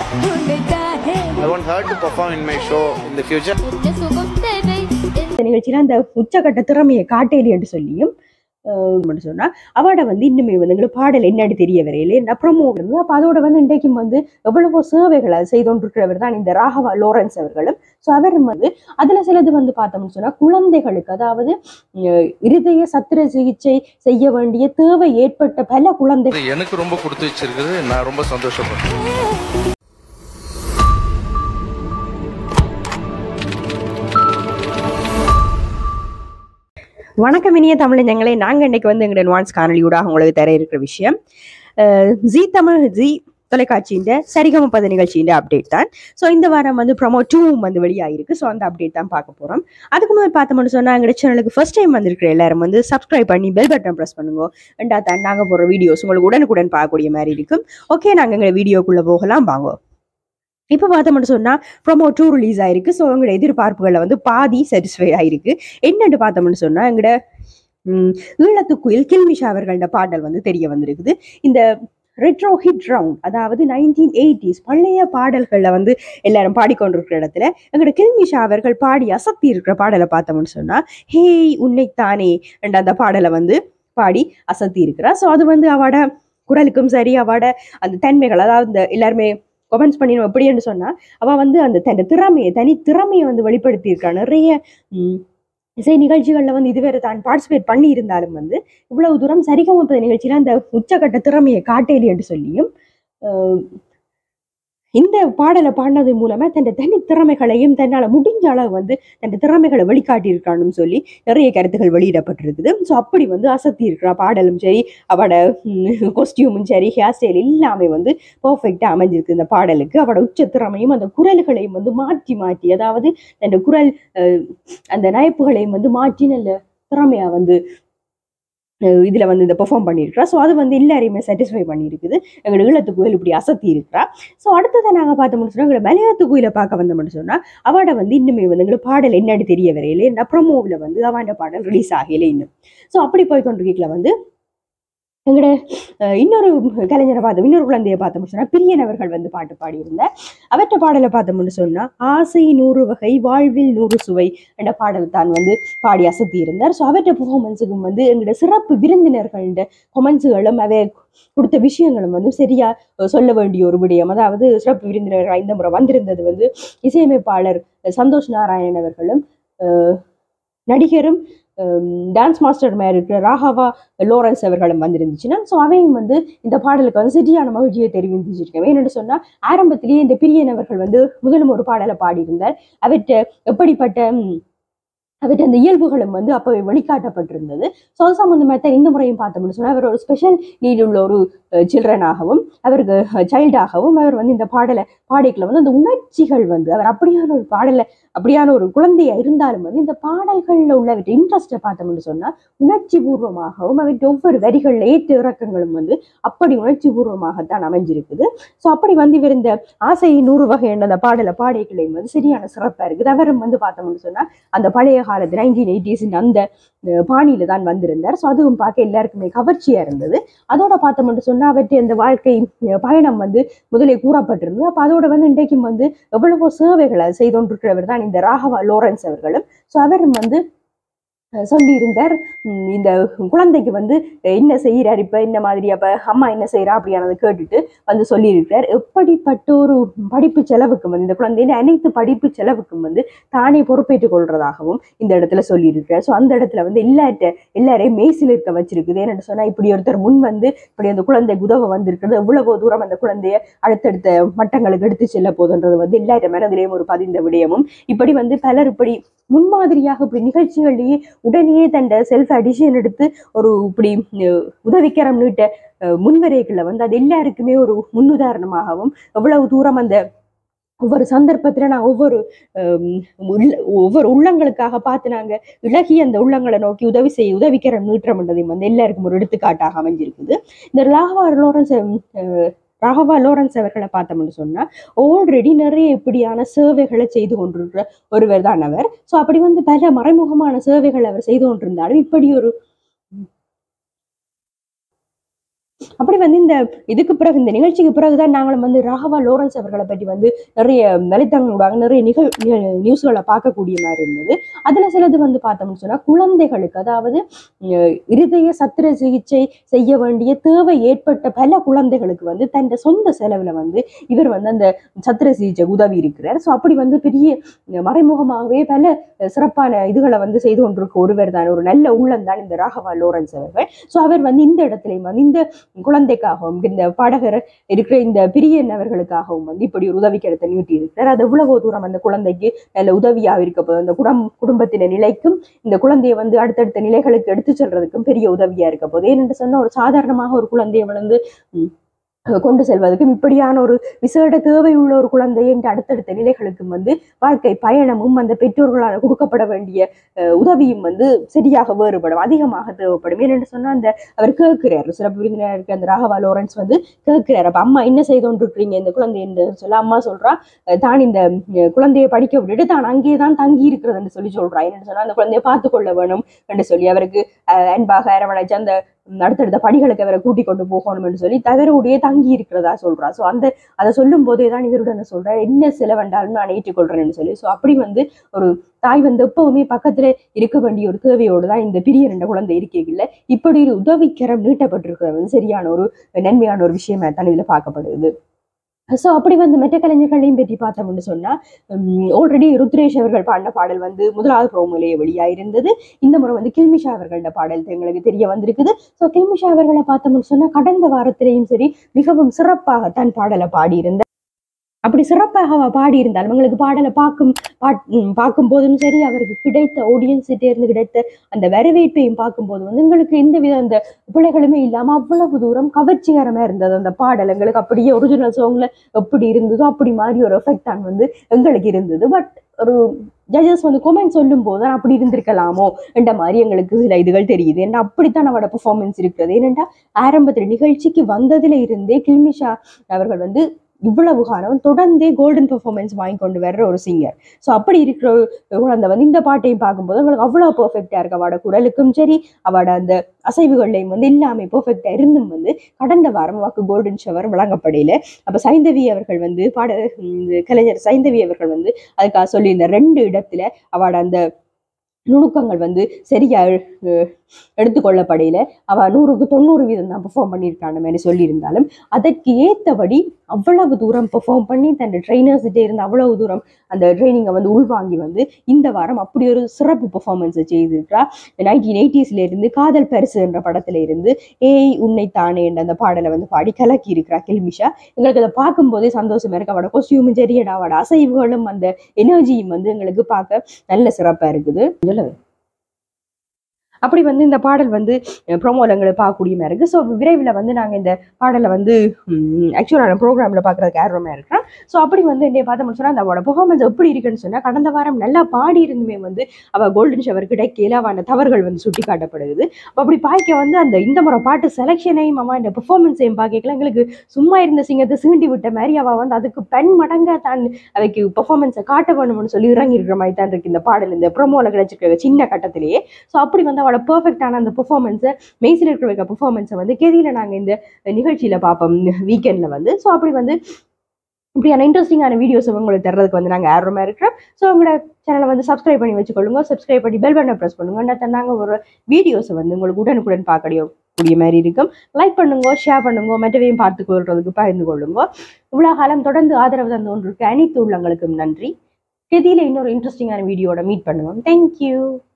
I want her to perform in my show in the future. இந்த நிகழ்ச்சியில அந்த உச்சக்கட்ட திறமையை காட்டேலி என்று சொல்லியும் ஆஹ் மட்டும் சொன்னா அவட வந்து இன்னுமே வந்து எங்களுக்கு பாடல் என்னன்னு தெரிய வரையில என்ன ப்ரொமோ இருந்து அப்போ அதோட வந்து இன்றைக்கும் வந்து எவ்வளவோ சேவைகளை செய்து கொண்டிருக்கிறவர் தான் இந்த ராகவா லோரன்ஸ் அவர்களும் ஸோ அவர் வந்து அதுல சிலது வந்து பார்த்தோம்னு சொன்னா குழந்தைகளுக்கு அதாவது அஹ், இருதய சத்திர சிகிச்சை செய்ய வேண்டிய தேவை ஏற்பட்ட பல குழந்தை இது எனக்கு ரொம்ப கொடுத்து வச்சிருக்குது நான் ரொம்ப சந்தோஷப்படுறேன் வணக்கம் இனிய தமிழஞ்சங்களே நாங்கள் இன்னைக்கு வந்து எங்களுடைய அட்வான்ஸ் காணொலியூடாக உங்களுக்கு தர இருக்கிற விஷயம் அஹ், ஜீ தமிழ் ஜீ தொலைக்காட்சியின் சரிகம பத நிகழ்ச்சியின் அப்டேட் தான் ஸோ இந்த வாரம் வந்து ப்ரொமோ டூவும் வந்து வெளியாகிருக்கு ஸோ அந்த அப்டேட் தான் பார்க்க போகிறோம் அதுக்கு முதல் பார்த்தோம்னு சொன்னால் எங்கள் சேனலுக்கு ஃபர்ஸ்ட் டைம் வந்திருக்கிற எல்லாரும் வந்து சப்ஸ்கிரைப் பண்ணி பெல் பட்டன் ப்ரெஸ் பண்ணுங்க ரெண்டா தான் நாங்கள் போடுற வீடியோஸ் உங்களுக்கு உடனுக்குடன் பார்க்கக்கூடிய மாதிரி இருக்கும் ஓகே நாங்கள் எங்கள் வீடியோக்குள்ளே போகலாம் வாங்க இப்போ பார்த்தோம்னு சொன்னால் ப்ரொமோ டூ ரிலீஸ் ஆயிருக்கு ஸோ எங்களோட எதிர்பார்ப்புகளில் வந்து பாதி சாட்டிஸ்ஃபை ஆயிருக்கு என்னன்னு பார்த்தோம்னு சொன்னா எங்கட ம், ஈழத்துக்குயில் கில்மிஷா அவர்களோட பாடல் வந்து தெரிய வந்திருக்குது இந்த ரெட்ரோ ஹிட் ரவுண்ட் அதாவது நைன்டீன் எயிட்டிஸ் பழைய பாடல்களில் வந்து எல்லாரும் பாடிக்கொண்டிருக்கிற இடத்துல எங்களோட கில்மிஷா அவர்கள் பாடி அசத்தி இருக்கிற பாடலை பார்த்தோம்னு சொன்னா ஹேய் உன்னைத்தானே என்ற அந்த பாடலை வந்து பாடி அசத்தி இருக்கிறா ஸோ அது வந்து அவட குரலுக்கும் சரி அவட அந்த தன்மைகள் அதாவது இந்த எல்லாருமே கமெண்ட்ஸ் பண்ணிடும் எப்படின்னு சொன்னா அவ வந்து அந்த தன் திறமையை தனி திறமையை வந்து வெளிப்படுத்தியிருக்கா நிறைய ம், இசை நிகழ்ச்சிகளில் வந்து இதுவரை தான் பார்ட்டிசிபேட் பண்ணி இருந்தாலும் வந்து இவ்வளவு தூரம் சரிகமப்பத நிகழ்ச்சியில அந்த உச்சக்கட்ட திறமையை காட்டேலி என்று சொல்லியும் அஹ், இந்த பாடலை பாடினது மூலமா தன் தனி திறமைகளையும் தன்னால் முடிஞ்ச அளவு வந்து தன் திறமைகளை வெளிக்காட்டியிருக்கான்னு சொல்லி நிறைய கருத்துக்கள் வெளியிடப்பட்டிருக்குது ஸோ அப்படி வந்து அசத்தி இருக்கிறா பாடலும் சரி அவட கொஸ்டியூமும் சரி ஹேர் ஸ்டைல் எல்லாமே வந்து பர்ஃபெக்டாக அமைஞ்சிருக்கு இந்த பாடலுக்கு அவட உச்ச திறமையும் அந்த குரல்களையும் வந்து மாற்றி மாற்றி அதாவது அந்த குரல் அஹ், அந்த நயப்புகளையும் வந்து மாற்றி நல்ல திறமையா வந்து அஹ், இதுல வந்து இந்த பெர்ஃபார்ம் பண்ணியிருக்கிறா ஸோ அது வந்து எல்லாரையுமே சாட்டிஸ்ஃபை பண்ணியிருக்குது எங்களோட ஈழத்து கோயில் இப்படி அசத்தி இருக்கிறா ஸோ அடுத்ததை நாங்கள் பார்த்தோம்னு சொன்னால் எங்களை மலையாளத்து கோயிலை பார்க்க வந்தோம்னு சொன்னால் அவட வந்து இன்னுமே வந்து எங்களுக்கு பாடல் என்னன்னு தெரிய வரையில என்ன ப்ரொமோவில் வந்து அவன் பாடல் ரிலீஸ் ஆகல இன்னும் ஸோ அப்படி போய் கொண்டிருக்கல வந்து எங்களோட அஹ், இன்னொரு கலைஞரை பார்த்தோம் இன்னொரு குழந்தையை பார்த்தோம்னு சொன்னால் பிரியன் அவர்கள் வந்து பாட்டு பாடியிருந்தார் அவற்ற பாடலை பார்த்தோம்னு சொன்னா ஆசை நூறு வகை வாழ்வில் நூறு சுவை என்ற பாடல் தான் வந்து பாடி அசத்தி இருந்தார் ஸோ அவற்ற பெர்ஃபார்மன்ஸுக்கும் வந்து எங்களோட சிறப்பு விருந்தினர்கள்ட கொமெண்ட்ஸுகளும் அவை கொடுத்த விஷயங்களும் வந்து சரியா அஹ், சொல்ல வேண்டிய ஒரு விடயம் அதாவது சிறப்பு விருந்தினர்கள் இந்த முறை வந்திருந்தது வந்து இசையமைப்பாளர் சந்தோஷ் நாராயணன் அவர்களும் அஹ், நடிகரும் டான்ஸ் மாஸ்டர் மாதிரி இருக்கிற ராகவா லோரன்ஸ் அவர்களும் வந்திருந்துச்சுன்னா ஸோ அவையும் வந்து இந்த பாடலுக்கு வந்து சரியான மகிழ்ச்சியை தெரிவிச்சிருக்கேன் என்னென்னு சொன்னால் ஆரம்பத்திலேயே இந்த பிரியன் அவர்கள் வந்து முதலும் ஒரு பாடலை பாடியிருந்தார் அவற்றை எப்படிப்பட்ட ம், அவற்றை அந்த இயல்புகளும் வந்து அப்போ வெளிக்காட்டப்பட்டிருந்தது ஸோ அது சம்மந்தமாக தான் இந்த முறையும் பார்த்தோம்னு சொன்னால் அவர் ஒரு ஸ்பெஷல் நீட் உள்ள ஒரு சில்ட்ரனாகவும் அவருக்கு சைல்டாகவும் அவர் வந்து இந்த பாடலை பாடிக்கல வந்து அந்த உணர்ச்சிகள் வந்து அவர் அப்படியான ஒரு பாடலை அப்படியான ஒரு குழந்தையா இருந்தாலும் வந்து இந்த பாடல்களில் உள்ளவற்றை இன்ட்ரெஸ்ட்டை பார்த்தோம்னு சொன்னால் உணர்ச்சி பூர்வமாகவும் அவற்றை ஒவ்வொரு வரிகள் ஏற்ற இறக்கங்களும் வந்து அப்படி உணர்ச்சி பூர்வமாகத்தான் அமைஞ்சிருக்குது ஸோ அப்படி வந்து இவர் இந்த ஆசை நூறு வகை என்ற அந்த பாடலை பாடைகளையும் வந்து சரியான சிறப்பாக இருக்குது அவரும் வந்து பார்த்தோம்னு சொன்னால் அந்த பழைய காலத்து நைன்டீன் எயிட்டிஸின் அந்த அஹ், பாணியில தான் வந்திருந்தார் ஸோ அதுவும் பார்க்க எல்லாருக்குமே கவர்ச்சியாக இருந்தது அதோட பார்த்தோம்னு சொன்னால் அவற்றை அந்த வாழ்க்கை அஹ், பயணம் வந்து முதலே கூறப்பட்டிருந்தது அப்போ அதோட வந்து இன்றைக்கும் வந்து எவ்வளவோ சேவைகளை செய்து கொண்டிருக்கிறவர் தான் இந்த ராகவா லோரன்ஸ் அவர்களும் ஸோ அவரும் வந்து அஹ், சொல்லியிருந்தார் உம், இந்த குழந்தைக்கு வந்து என்ன செய்கிறார் இப்போ என்ன மாதிரி அப்போ அம்மா என்ன செய்கிறா அப்படியானதை கேட்டுட்டு வந்து சொல்லியிருக்கிறார் எப்படிப்பட்ட ஒரு படிப்பு செலவுக்கும் வந்து இந்த குழந்தையின் அனைத்து படிப்பு செலவுக்கும் வந்து தானே பொறுப்பேற்றுக் கொள்றதாகவும் இந்த இடத்துல சொல்லியிருக்கிறார் ஸோ அந்த இடத்துல வந்து எல்லார்ட்ட எல்லாரையும் மெய்சில் இருக்க வச்சிருக்குது என்னென்னு சொன்னால் இப்படி ஒருத்தர் முன் வந்து இப்படி அந்த குழந்தை உதவ வந்திருக்கிறது எவ்வளவோ தூரம் அந்த குழந்தைய அடுத்தடுத்த மட்டங்களுக்கு எடுத்து செல்ல போதுன்றது வந்து எல்லார்ட்ட மனதிலேயும் ஒரு பதிந்த விடயமும் இப்படி வந்து பலர் இப்படி முன்மாதிரியாக இப்படி நிகழ்ச்சிகள்லேயே உடனே தன் செல்ஃப் அடிஷன் எடுத்து ஒரு இப்படி அஹ், உதவிக்கரம் நீட்ட அஹ், முன்வரைகளை வந்து அது எல்லாருக்குமே ஒரு முன்னுதாரணமாகவும் எவ்வளவு தூரம் அந்த ஒவ்வொரு சந்தர்ப்பத்தில் நான் ஒவ்வொரு ஹம், உள்ள- ஒவ்வொரு உள்ளங்களுக்காக பார்த்து நாங்கள் இலகி அந்த உள்ளங்களை நோக்கி உதவி செய்ய உதவிக்கிற நீற்றம்ன்றதையும் வந்து எல்லாருக்கும் ஒரு எடுத்துக்காட்டாக அமைஞ்சிருக்குது இந்த ராகவா லோரன்ஸ் அஹ், ராகவா லோரன்ஸ் அவர்களை பார்த்தோம்னு சொன்னா ஆல்ரெடி நிறைய இப்படியான சேவைகளை செய்து கொண்டிருக்கிற ஒருவர் தான் அவர் ஸோ அப்படி வந்து பல மறைமுகமான சேவைகள் அவர் செய்து கொண்டிருந்தாலும் இப்படி ஒரு அப்படி வந்து இந்த இதுக்கு பிறகு இந்த நிகழ்ச்சிக்கு பிறகுதான் நாங்களும் வந்து ராகவா லோரன்ஸ் அவர்களை பற்றி வந்து நிறைய வலைத்தளங்களோட நிறைய நிகழ் நி- நியூஸ்களை பார்க்கக்கூடிய மாதிரி இருந்தது அதுல சிலது வந்து பார்த்தோம்னு சொன்னா குழந்தைகளுக்கு அதாவது அஹ், இருதய சத்திர சிகிச்சை செய்ய வேண்டிய தேவை ஏற்பட்ட பல குழந்தைகளுக்கு வந்து தன் சொந்த செலவுல வந்து இவர் வந்து அந்த சத்திர சிகிச்சை உதவி இருக்கிறார் ஸோ அப்படி வந்து பெரிய அஹ், மறைமுகமாகவே பல அஹ், சிறப்பான இதுகளை வந்து செய்து கொண்டிருக்க ஒருவர் தான் ஒரு நல்ல உள்ளம் தான் இந்த ராகவா லோரன்ஸ் அவர்கள் ஸோ அவர் வந்து இந்த இடத்துலையும் வந்து இந்த குழந்தைக்காகவும் இந்த பாடகர் இருக்கிற இந்த பிரியன் அவர்களுக்காகவும் வந்து இப்படி ஒரு உதவிக்கரத்தை நீட்டி இருக்கிறார் அது எவ்வளவு தூரம் அந்த குழந்தைக்கு நல்ல உதவியாக இருக்க போகுது அந்த குடம் குடும்பத்தின நிலைக்கும் இந்த குழந்தையை வந்து அடுத்தடுத்த நிலைகளுக்கு எடுத்து செல்றதுக்கும் பெரிய உதவியா இருக்க போகுது ஏனென்று சொன்னா ஒரு சாதாரணமாக ஒரு குழந்தையை வளர்ந்து ம், கொண்டு செல்வதற்கும் இப்படியான ஒரு விசேட தேவை உள்ள ஒரு குழந்தை என்று அடுத்தடுத்த நிலைகளுக்கும் வந்து வாழ்க்கை பயணமும் அந்த பெற்றோர்களால் கொடுக்கப்பட வேண்டிய அஹ், உதவியும் வந்து சரியாக வேறுபடும் அதிகமாக தேவைப்படும் ஏனென்று சொன்னா அந்த அவர் கேட்கிறார் சிறப்பு விருந்தினர் இருக்க அந்த ராகவா லோரன்ஸ் வந்து கேட்கிறார் அப்ப அம்மா என்ன செய்து கொண்டிருக்கிறீங்க இந்த குழந்தை என்று சொல்ல அம்மா சொல்றா அஹ், தான் இந்த அஹ், குழந்தையை படிக்க விட்டுட்டு தான் அங்கே தான் தங்கி இருக்கிறதுன்னு சொல்லி சொல்றா என்னன்னு சொன்னா அந்த குழந்தையை பார்த்து கொள்ள வேணும் என்று சொல்லி அவருக்கு அஹ், அன்பாக அரவணைச்சு அந்த ம், அடுத்தடுத்த படிகளுக்கு அவரை கூட்டிக் கொண்டு போகணும் என்று சொல்லி தவறுடைய தங்கி இருக்கிறதா சொல்றா ஸோ அந்த அதை சொல்லும் போதே தான் இவருடன் சொல்றா என்ன செலவென்றாலும் நான் ஏற்றுக்கொள்றேன்னு சொல்லி ஸோ அப்படி வந்து ஒரு தாய் வந்து எப்பவுமே பக்கத்துல இருக்க வேண்டிய ஒரு தேவையோடு தான் இந்த பிரிய ரெண்ட குழந்தை இருக்கைகள்ல இப்படி ஒரு உதவிக்கரம் நீட்டப்பட்டிருக்கிறது வந்து சரியான ஒரு நன்மையான ஒரு விஷயமா தான் இதுல பார்க்கப்படுது ஸோ அப்படி வந்து மெட்ட கலைஞர்களையும் பற்றி பார்த்தோம்னு சொன்னா ஆல்ரெடி ருத்ரேஷ் அவர்கள் பாடின பாடல் வந்து முதலாவது ப்ரோமோலேயே வெளியாயிருந்தது இந்த முறை வந்து கில்மிஷா அவர்களோட பாடல் எங்களுக்கு தெரிய வந்திருக்குது ஸோ கில்மிஷா அவர்களை பார்த்தோம்னு சொன்னா கடந்த வாரத்திலையும் சரி மிகவும் சிறப்பாக தான் பாடலை பாடியிருந்தார் அப்படி சிறப்பாக அவ பாடியிருந்தாலும் எங்களுக்கு பாடலை பார்க்கும் பாட் ம், பார்க்கும் போதும் சரி அவருக்கு கிடைத்த ஆடியன்ஸிட்டே இருந்து கிடைத்த அந்த வரவேற்பையும் பார்க்கும்போது வந்து எங்களுக்கு எந்த வித அந்த பிழைகளுமே இல்லாம அவ்வளவு தூரம் கவர்ச்சிகரமா இருந்தது அந்த பாடல் எங்களுக்கு அப்படியே ஒரிஜினல் சாங்ல எப்படி இருந்ததோ அப்படி மாதிரி ஒரு எஃபெக்ட் தான் வந்து எங்களுக்கு இருந்தது பட் ஒரு ஜட்ஜஸ் வந்து கொமெண்ட் சொல்லும் போது தான் அப்படி இருந்திருக்கலாமோ என்ற மாதிரி எங்களுக்கு சில இதுகள் தெரியுது ஏன்னா அப்படித்தான் அவரோட பெர்ஃபார்மன்ஸ் இருக்கிறது ஏனென்றா ஆரம்பத்தில் நிகழ்ச்சிக்கு வந்ததுல இருந்தே கில்மிஷா அவர்கள் வந்து இவ்வளவு காலம் தொடர்ந்தே கோல்டன் பெர்ஃபார்மன்ஸ் வாங்கி கொண்டு வர்ற ஒரு சிங்கர் ஸோ அப்படி இருக்கிற ஒரு குழந்தை வந்து இந்த பாட்டையும் பார்க்கும்போது உங்களுக்கு அவ்வளோ பெர்ஃபெக்டா இருக்கு அவட குரலுக்கும் சரி அவட அந்த அசைவுகள்லையும் வந்து எல்லாமே பெர்ஃபெக்டா இருந்தும் வந்து கடந்த வாரம் வாக்கு கோல்டன் ஷவர் வழங்கப்படையில அப்ப சைந்தவி அவர்கள் வந்து பாட இந்த கலைஞர் சைந்தவி அவர்கள் வந்து அதுக்காக சொல்லியிருந்த ரெண்டு இடத்துல அவட அந்த நுணுக்கங்கள் வந்து சரியா அஹ், எடுத்துக்கொள்ளப்படையில அவ நூறுக்கு தொண்ணூறு வீதம் தான் பெர்ஃபார்ம் பண்ணியிருக்கான மாதிரி சொல்லியிருந்தாலும் அதற்கு ஏத்தபடி அவ்வளவு தூரம் பெர்ஃபார்ம் பண்ணி தன் ட்ரைனர்ஸ்கிட்டே இருந்து அவ்வளவு தூரம் அந்த ட்ரைனிங்கை வந்து உள்வாங்கி வந்து இந்த வாரம் அப்படி ஒரு சிறப்பு பெர்ஃபார்மன்ஸை செய்திருக்கிறா நைன்டீன் எயிட்டிஸ்ல இருந்து காதல் பரிசு என்ற படத்துல இருந்து ஏய் உன்னை தானே என்ற அந்த பாடலை வந்து பாடி கலக்கி இருக்கிறா கில்மிஷா எங்களுக்கு அதை பார்க்கும்போதே சந்தோஷமா இருக்கு அவட கொஸ்டியூமும் சரியடா அவட அசைவுகளும் அந்த எனர்ஜியும் வந்து எங்களுக்கு பார்க்க நல்ல சிறப்பா இருக்குது சொல்லவே அப்படி வந்து இந்த பாடல் வந்து ப்ரோமோல எங்களுக்கு பார்க்கக்கூடிய மாதிரி இருக்கு ஸோ விரைவில் வந்து நாங்கள் இந்த பாடலை வந்து ஆக்சுவலான ப்ரோக்ராமில் பார்க்குறதுக்கு ஆர்வமாக இருக்கிறோம் ஸோ அப்படி வந்து என்னைய பார்த்தோம்னு சொன்னால் அந்த அவளோட பெர்ஃபார்மன்ஸ் எப்படி இருக்குன்னு சொன்னால் கடந்த வாரம் நல்லா பாடி இருந்துமே வந்து அவள் கோல்டன் ஷவர் கிடைக்கல அவன தவறுகள் வந்து சுட்டி காட்டப்படுது அப்ப அப்படி பார்க்க வந்து அந்த இந்த முறை பாட்டு செலெக்ஷனையும் அவன் இந்த பெர்ஃபார்மன்ஸையும் பார்க்கல எங்களுக்கு சும்மா இருந்த சிங்கத்தை சீண்டி விட்ட மாதிரி அவள் வந்து அதுக்கு பெண் மடங்கா தான் அவைக்கு பெர்ஃபார்மன்ஸை காட்ட வேணும்னு சொல்லி இறங்கி இருக்கிற மாதிரி தான் இருக்கு இந்த பாடல் இந்த ப்ரோமோவில் கிடைச்சிருக்க சின்ன கட்டத்திலேயே ஸோ அப்படி வந்து அவளோட பெர்ஃபெக்டான அந்த பெர்ஃபார்மன்ஸை மெய்சில் இருக்கிற பெர்ஃபார்மன்ஸை வந்து கெதியில் நாங்கள் இந்த நிகழ்ச்சியில் பார்ப்போம் வீக்கெண்டில் வந்து ஸோ அப்படி வந்து இப்படியான இன்ட்ரெஸ்டிங்கான வீடியோஸ் உங்களுக்கு தர்றதுக்கு வந்து நாங்கள் ஆர்வமாக இருக்கிறோம் ஸோ உங்களோட சேனலை வந்து சப்ஸ்கிரைப் பண்ணி வச்சுக்கொள்ளுங்க சப்ஸ்கிரைப் பண்ணி பெல் பட்டனை ப்ரெஸ் பண்ணுங்க நாங்கள் ஒரு வீடியோஸை வந்து உங்களுக்கு உடனுக்குடன் பார்க்கக்கூடிய கூடிய மாதிரி இருக்கும் லைக் பண்ணுங்க ஷேர் பண்ணுங்க மற்றவையும் பார்த்து கொள்றதுக்கு பகிர்ந்து கொள்ளுங்க இவ்வளோ காலம் தொடர்ந்து ஆதரவு தந்து கொண்டிருக்க அனைத்து உள்ளங்களுக்கும் நன்றி கெதியில் இன்னொரு இன்ட்ரெஸ்டிங்கான வீடியோட மீட் பண்ணுவோம் தேங்க்யூ